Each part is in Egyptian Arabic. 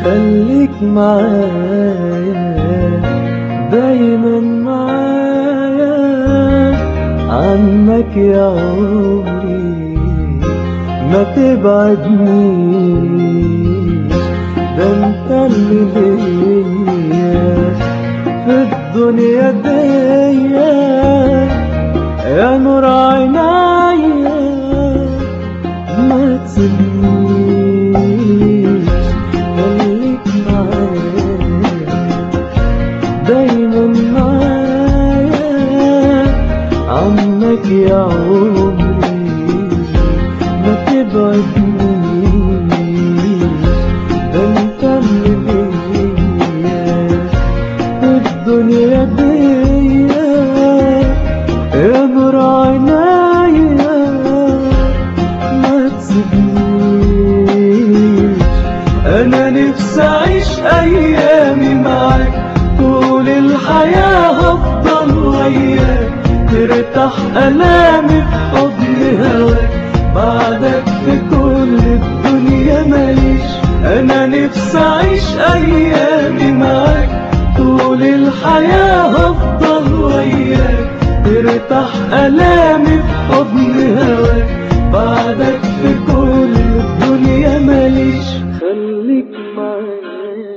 خليك معايا دايما معايا عنك يا عمري ما تبعدنيش ده انت اللي ليا في الدنيا دي يا نور عينيا ما تسيبنيش خليك معايا دايما معايا عنك يا عمري ما تبعدنيش ده انت اللي ليا في الدنيا دي يا نور عينيا ما تسيبنيش انا نفسي اعيش ايامي معاك طول الحياة هفضل وياك ترتاح الامي في حضن هواك بعدك في كل الدنيا ماليش انا نفسي اعيش ايامي معاك طول الحياة هفضل وياك ترتاح الامي في حضن هواك بعدك في كل الدنيا ماليش خليك معايا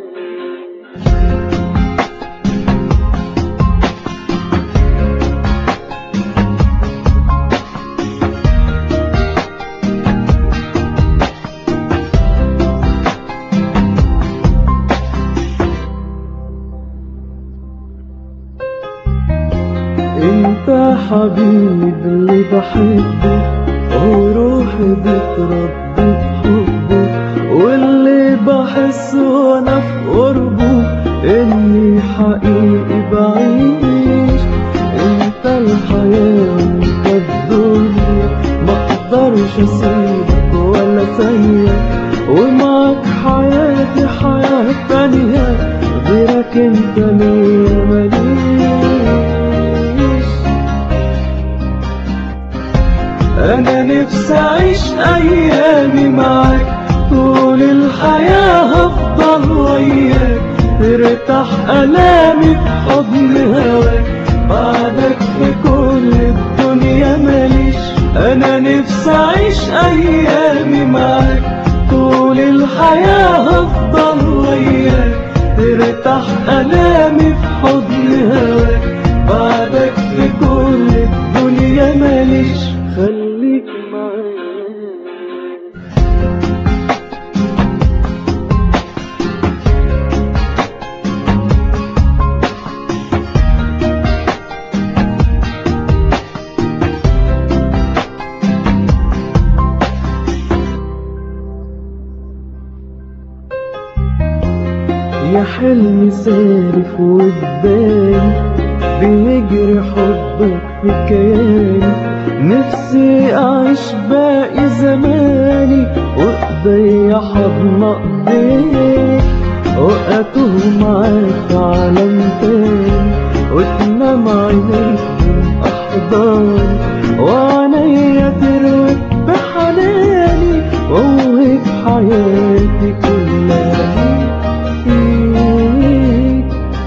انت حبيب اللي بحبه وروحي بتربي بحبه واللي بحسه وانا في قربه اني حقيقي بعيش انت الحياة وانت الدنيا ما اقدرش اسيبك ولا ثانية ومعك حياتي حياة تانية غيرك انت ليا ماليش انا نفسي اعيش ايامي معاك طول الحياة هفضل وياك ترتاح الامي في حضن هواك بعدك في كل الدنيا ماليش انا نفسي اعيش ايامي معاك طول الحياة هفضل وياك ترتاح الامي في حضن هواك بعدك في كل الدنيا ماليش خليك معايا يا حلمي سارف وقدامي بيجري حبك في كياني نفسي أعيش باقي زماني وإيديا حضن إيديك وأتوه معاك في عالم تاني وتنام عينيك من أحضاني وعينيا تروي بحناني وأوهب حياتي كلها ليك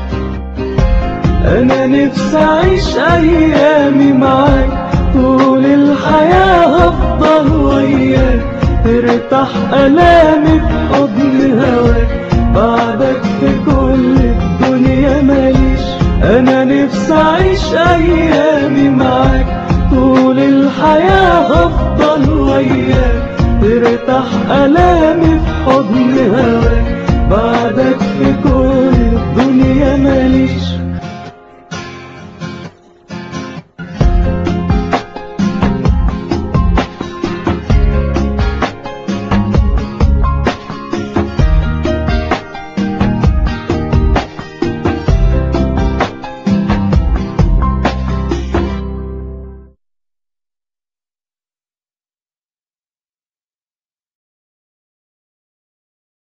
انا نفسي اعيش ايامي معاك طول الحياة هفضل وياك ترتاح الامي في حضن هواك بعدك في كل الدنيا ماليش انا نفسي اعيش ايامي معاك طول الحياة هفضل وياك ترتاح الامي في حضن هواك